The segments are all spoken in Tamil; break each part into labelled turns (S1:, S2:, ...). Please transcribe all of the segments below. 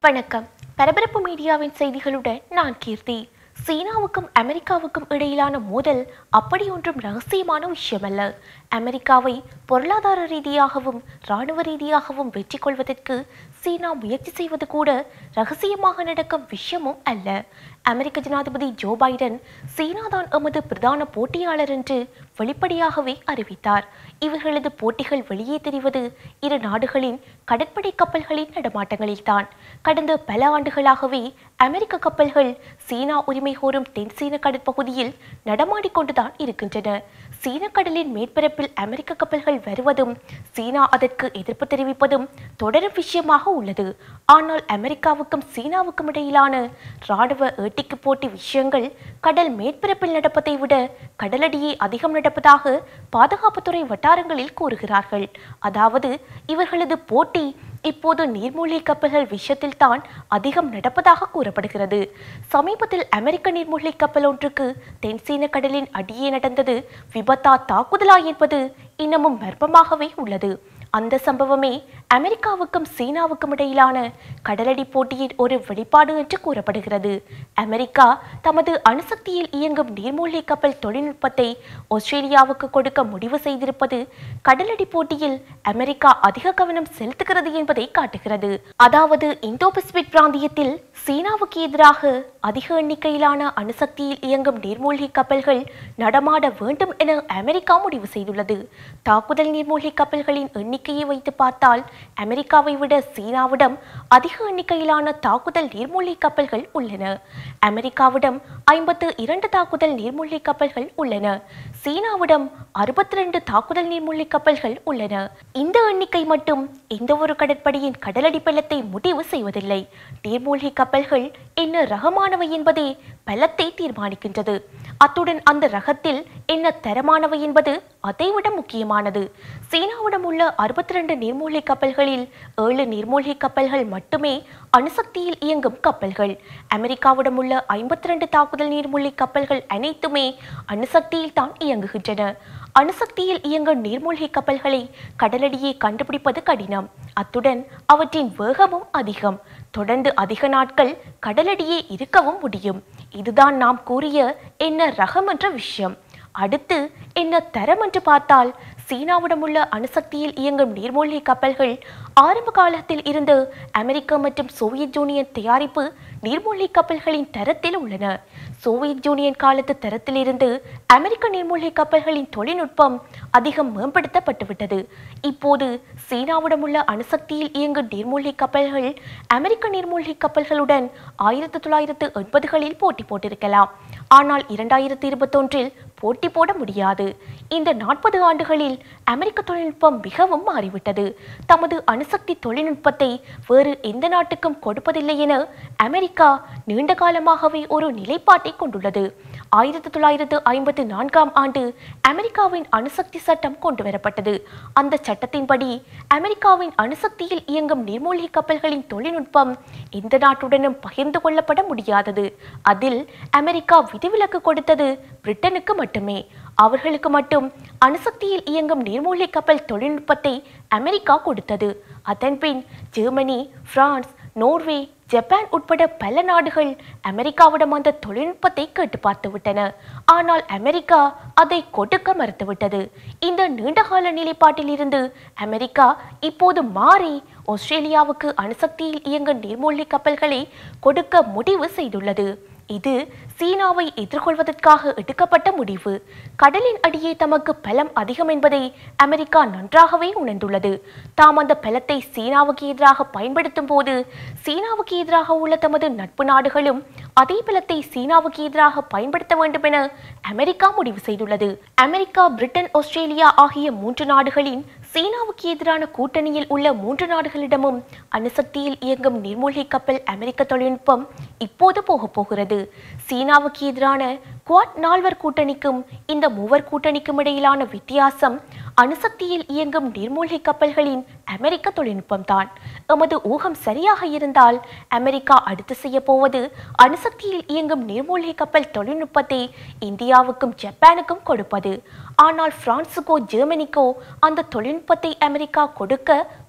S1: வணக்கம் பரபரப்பு மீடியாவின் செய்திகளுடன் நான் கீர்த்தி சீனாவுக்கும் அமெரிக்காவுக்கும் இடையிலான மோதல் அப்படியொன்றும் ரகசியமான விஷயமல்ல அமெரிக்காவை பொருளாதார ரீதியாகவும் இராணுவ ரீதியாகவும் வெற்றி கொள்வதற்கு சீனா முயற்சி செய்வது கூட ரகசியமாக நடக்கும் விஷயமும் அல்ல அமெரிக்க ஜனாதிபதி ஜோ பைடன் சீனாதான் எமது பிரதான போட்டியாளர் என்று வெளிப்படையாகவே அறிவித்தார் இவர்களது போட்டிகள் வெளியே தெரிவது இரு நாடுகளின் கடற்படை கப்பல்களின் நடமாட்டங்களில்தான் கடந்த பல ஆண்டுகளாகவே அமெரிக்க கப்பல்கள் சீனா உரிமை கோரும் தென்சீன கடற்பகுதியில் நடமாடிக்கொண்டுதான் இருக்கின்றன சீன கடலின் மேற்பரப்பில் அமெரிக்க கப்பல்கள் வருவதும் சீனா அதற்கு எதிர்ப்பு தெரிவிப்பதும் தொடரும் விஷயமாக உள்ளது ஆனால் அமெரிக்காவுக்கும் சீனாவுக்கும் இடையிலான இராணுவ ஏட்டிக்கு போட்டி விஷயங்கள் கடல் மேற்பரப்பில் நடப்பதை விட கடலடியே அதிகம் நடப்பதாக பாதுகாப்புத்துறை வட்டாரங்களில் கூறுகிறார்கள் அதாவது இவர்களது போட்டி இப்போது நீர்மூழ்கி கப்பல்கள் விஷயத்தில் தான் அதிகம் நடப்பதாக கூறப்படுகிறது சமீபத்தில் அமெரிக்க நீர்மூழ்கி கப்பல் ஒன்றுக்கு தென்சீன கடலின் அடியே நடந்தது விபத்தா தாக்குதலா என்பது இன்னமும் மர்மமாகவே உள்ளது அந்த சம்பவமே அமெரிக்காவுக்கும் சீனாவுக்கும் இடையிலான கடலடி போட்டியின் ஒரு வெளிப்பாடு என்று கூறப்படுகிறது அமெரிக்கா தமது அணுசக்தியில் இயங்கும் நீர்மூழ்கி கப்பல் தொழில்நுட்பத்தை ஆஸ்திரேலியாவுக்கு கொடுக்க முடிவு செய்திருப்பது கடலடி போட்டியில் அமெரிக்கா அதிக கவனம் செலுத்துகிறது என்பதை காட்டுகிறது அதாவது இந்தோ பசிபிக் பிராந்தியத்தில் சீனாவுக்கு எதிராக அதிக எண்ணிக்கையிலான அணுசக்தியில் இயங்கும் நீர்மூழ்கி கப்பல்கள் நடமாட வேண்டும் என அமெரிக்கா முடிவு செய்துள்ளது தாக்குதல் நீர்மூழ்கி கப்பல்களின் எண்ணிக்கையை வைத்து பார்த்தால் அமெரிக்காவை விட சீனாவிடம் அதிக எண்ணிக்கையிலான தாக்குதல் நீர்மூழ்கி கப்பல்கள் உள்ளன அமெரிக்காவிடம் ஐம்பத்து இரண்டு தாக்குதல் நீர்மூழ்கி கப்பல்கள் உள்ளன சீனாவிடம் அறுபத்தி ரெண்டு தாக்குதல் நீர்மூழ்கி கப்பல்கள் உள்ளன இந்த எண்ணிக்கை மட்டும் எந்த ஒரு கடற்படையின் கடலடி பலத்தை முடிவு செய்வதில்லை நீர்மூழ்கி கப்பல்கள் என்ன ரகமானவை என்பதே பலத்தை தீர்மானிக்கின்றது அத்துடன் அந்த ரகத்தில் என்ன தரமானவை என்பது அதைவிட முக்கியமானது சீனாவிடம் உள்ள அறுபத்தி ரெண்டு நீர்மூழ்கி கப்பல்களில் ஏழு நீர்மூழ்கி கப்பல்கள் மட்டுமே அணுசக்தியில் இயங்கும் கப்பல்கள் அமெரிக்காவிடம் உள்ள ஐம்பத்தி ரெண்டு தாக்குதல் நீர்மூழ்கி கப்பல்கள் அனைத்துமே அணுசக்தியில் தான் இயங்குகின்றன அணுசக்தியில் இயங்கும் நீர்மூழ்கி கப்பல்களை கடலடியே கண்டுபிடிப்பது கடினம் அத்துடன் அவற்றின் வேகமும் அதிகம் தொடர்ந்து அதிக நாட்கள் கடலடியே இருக்கவும் முடியும் இதுதான் நாம் கூறிய என்ன ரகம் என்ற விஷயம் அடுத்து என்ன தரம் என்று பார்த்தால் சீனாவிடம் உள்ள அணுசக்தியில் இயங்கும் நீர்மூழ்கி கப்பல்கள் ஆரம்ப காலத்தில் இருந்து அமெரிக்கா மற்றும் சோவியத் யூனியன் தயாரிப்பு நீர்மூழ்கி கப்பல்களின் தரத்தில் உள்ளன சோவியத் யூனியன் காலத்து தரத்திலிருந்து அமெரிக்க நீர்மூழ்கி கப்பல்களின் தொழில்நுட்பம் அதிகம் மேம்படுத்தப்பட்டுவிட்டது இப்போது சீனாவிடம் உள்ள அணுசக்தியில் இயங்கும் நீர்மூழ்கி கப்பல்கள் அமெரிக்க நீர்மூழ்கி கப்பல்களுடன் ஆயிரத்தி தொள்ளாயிரத்து எண்பதுகளில் போட்டி போட்டிருக்கலாம் ஆனால் இரண்டாயிரத்தி இருபத்தொன்றில் போட்டி போட முடியாது இந்த நாற்பது ஆண்டுகளில் அமெரிக்க தொழில்நுட்பம் மிகவும் மாறிவிட்டது தமது அணுசக்தி தொழில்நுட்பத்தை வேறு எந்த நாட்டுக்கும் கொடுப்பதில்லை என அமெரிக்கா நீண்ட காலமாகவே ஒரு நிலைப்பாட்டை கொண்டுள்ளது ஆயிரத்தி தொள்ளாயிரத்து ஐம்பத்து நான்காம் ஆண்டு அமெரிக்காவின் அணுசக்தி சட்டம் கொண்டு வரப்பட்டது அந்த சட்டத்தின்படி அமெரிக்காவின் அணுசக்தியில் இயங்கும் நீர்மூழ்கி கப்பல்களின் தொழில்நுட்பம் எந்த நாட்டுடனும் பகிர்ந்து கொள்ளப்பட முடியாதது அதில் அமெரிக்கா விதிவிலக்கு கொடுத்தது பிரிட்டனுக்கு மட்டுமே அவர்களுக்கு மட்டும் அணுசக்தியில் இயங்கும் நீர்மூழ்கி கப்பல் தொழில்நுட்பத்தை அமெரிக்கா கொடுத்தது அதன்பின் ஜெர்மனி பிரான்ஸ் நோர்வே ஜப்பான் உட்பட பல நாடுகள் அமெரிக்காவிடம் அந்த தொழில்நுட்பத்தை கேட்டு பார்த்துவிட்டன ஆனால் அமெரிக்கா அதை கொடுக்க மறுத்துவிட்டது இந்த நீண்டகால நிலைப்பாட்டில் இருந்து அமெரிக்கா இப்போது மாறி ஆஸ்திரேலியாவுக்கு அணுசக்தியில் இயங்க நீர்மூழ்கி கப்பல்களை கொடுக்க முடிவு செய்துள்ளது இது சீனாவை எதிர்கொள்வதற்காக எடுக்கப்பட்ட முடிவு கடலின் அடியே தமக்கு பலம் அதிகம் என்பதை அமெரிக்கா நன்றாகவே உணர்ந்துள்ளது தாம் அந்த பலத்தை சீனாவுக்கு எதிராக பயன்படுத்தும் போது சீனாவுக்கு எதிராக உள்ள தமது நட்பு நாடுகளும் அதே பலத்தை சீனாவுக்கு எதிராக பயன்படுத்த வேண்டும் என அமெரிக்கா முடிவு செய்துள்ளது அமெரிக்கா பிரிட்டன் ஆஸ்திரேலியா ஆகிய மூன்று நாடுகளின் சீனாவுக்கு எதிரான கூட்டணியில் உள்ள மூன்று நாடுகளிடமும் அணுசக்தியில் இயங்கும் நீர்மூழ்கி கப்பல் அமெரிக்க தொழில்நுட்பம் இப்போது போகப் போகிறது சீனாவுக்கு எதிரான குவாட் நால்வர் கூட்டணிக்கும் இந்த மூவர் கூட்டணிக்கும் இடையிலான வித்தியாசம் அணுசக்தியில் இயங்கும் நீர்மூழ்கி கப்பல்களின் அமெரிக்க தொழில்நுட்பம் தான் எமது ஊகம் சரியாக இருந்தால் அமெரிக்கா அடுத்து செய்ய போவது அணுசக்தியில் இயங்கும் நீர்மூழ்கி கப்பல் தொழில்நுட்பத்தை இந்தியாவுக்கும் ஜப்பானுக்கும் கொடுப்பது ஆனால் பிரான்சுக்கோ ஜெர்மனிக்கோ அந்த தொழில்நுட்பத்தை அமெரிக்கா கொடுக்க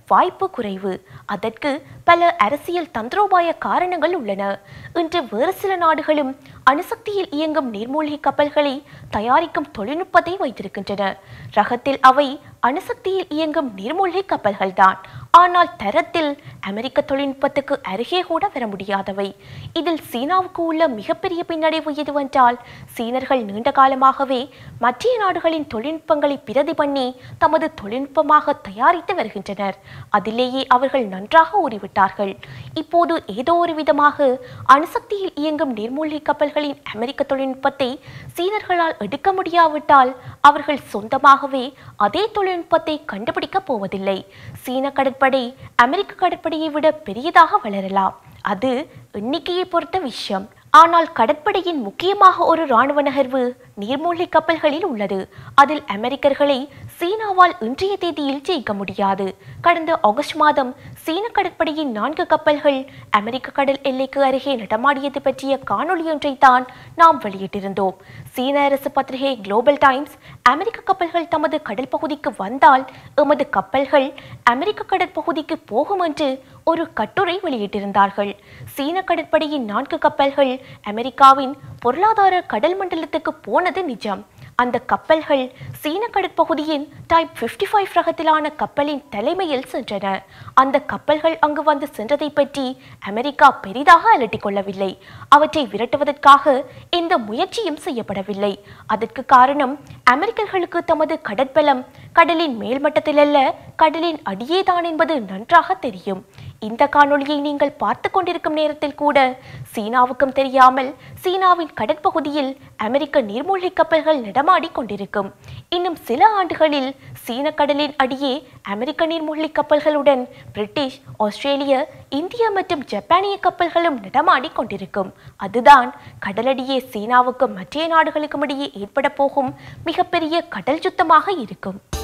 S1: வாய்ப்பு குறைவு அதற்கு பல அரசியல் தந்திரோபாய காரணங்கள் உள்ளன இன்று வேறு சில நாடுகளும் அணுசக்தியில் இயங்கும் நீர்மூழ்கி கப்பல்களை தயாரிக்கும் தொழில்நுட்பத்தை வைத்திருக்கின்றன ரகத்தில் அவை அணுசக்தியில் இயங்கும் நீர்மூழ்கி கப்பல்கள்தான் ஆனால் தரத்தில் அமெரிக்க தொழில்நுட்பத்துக்கு அருகே கூட வர முடியாதவை இதில் சீனாவுக்கு உள்ள மிகப்பெரிய பின்னடைவு எதுவென்றால் சீனர்கள் நீண்ட காலமாகவே மற்ற நாடுகளின் தொழில்நுட்பங்களை பிரதி பண்ணி தமது தொழில்நுட்பமாக தயாரித்து வருகின்றனர் அதிலேயே அவர்கள் நன்றாக ஊறிவிட்டார்கள் இப்போது ஏதோ ஒரு விதமாக அணுசக்தியில் இயங்கும் நீர்மூழ்கி கப்பல்களின் அமெரிக்க தொழில்நுட்பத்தை சீனர்களால் எடுக்க முடியாவிட்டால் அவர்கள் சொந்தமாகவே அதே தொழில்நுட்பத்தை கண்டுபிடிக்கப் போவதில்லை சீன கடற்படை அமெரிக்க கடற்படையை விட பெரியதாக வளரலாம் அது எண்ணிக்கையை பொறுத்த விஷயம் ஆனால் கடற்படையின் முக்கியமாக ஒரு இராணுவ நகர்வு நீர்மூழ்கி கப்பல்களில் உள்ளது அதில் அமெரிக்கர்களை சீனாவால் இன்றைய தேதியில் ஜெயிக்க முடியாது கடந்த ஆகஸ்ட் மாதம் சீன கடற்படையின் நான்கு கப்பல்கள் அமெரிக்க கடல் எல்லைக்கு அருகே நடமாடியது பற்றிய காணொளி ஒன்றை தான் நாம் வெளியிட்டிருந்தோம் சீன அரசு பத்திரிகை குளோபல் டைம்ஸ் அமெரிக்க கப்பல்கள் தமது கடல் பகுதிக்கு வந்தால் எமது கப்பல்கள் அமெரிக்க கடற்பகுதிக்கு போகும் என்று ஒரு கட்டுரை வெளியிட்டிருந்தார்கள் சீன கடற்படையின் நான்கு கப்பல்கள் அமெரிக்காவின் பொருளாதார கடல் மண்டலத்துக்கு போனது நிஜம் அந்த கப்பல்கள் சீன கடற்பகுதியின் டைப் 55 ஃபைவ் ரகத்திலான கப்பலின் தலைமையில் சென்றன அந்த கப்பல்கள் அங்கு வந்து சென்றதை பற்றி அமெரிக்கா பெரிதாக அலட்டிக் கொள்ளவில்லை அவற்றை விரட்டுவதற்காக எந்த முயற்சியும் செய்யப்படவில்லை அதற்கு காரணம் அமெரிக்கர்களுக்கு தமது கடற்பலம் கடலின் மேல்மட்டத்தில் அல்ல கடலின் அடியேதான் என்பது நன்றாக தெரியும் இந்த காணொளியை நீங்கள் பார்த்து கொண்டிருக்கும் நேரத்தில் கூட சீனாவுக்கும் தெரியாமல் சீனாவின் கடற்பகுதியில் அமெரிக்க நீர்மூழ்கி கப்பல்கள் நடமாடி கொண்டிருக்கும் இன்னும் சில ஆண்டுகளில் சீன கடலின் அடியே அமெரிக்க நீர்மூழ்கி கப்பல்களுடன் பிரிட்டிஷ் ஆஸ்திரேலிய இந்திய மற்றும் ஜப்பானிய கப்பல்களும் நடமாடி கொண்டிருக்கும் அதுதான் கடலடியே சீனாவுக்கும் மற்ற நாடுகளுக்கும் இடையே ஏற்பட போகும் மிகப்பெரிய கடல் யுத்தமாக இருக்கும்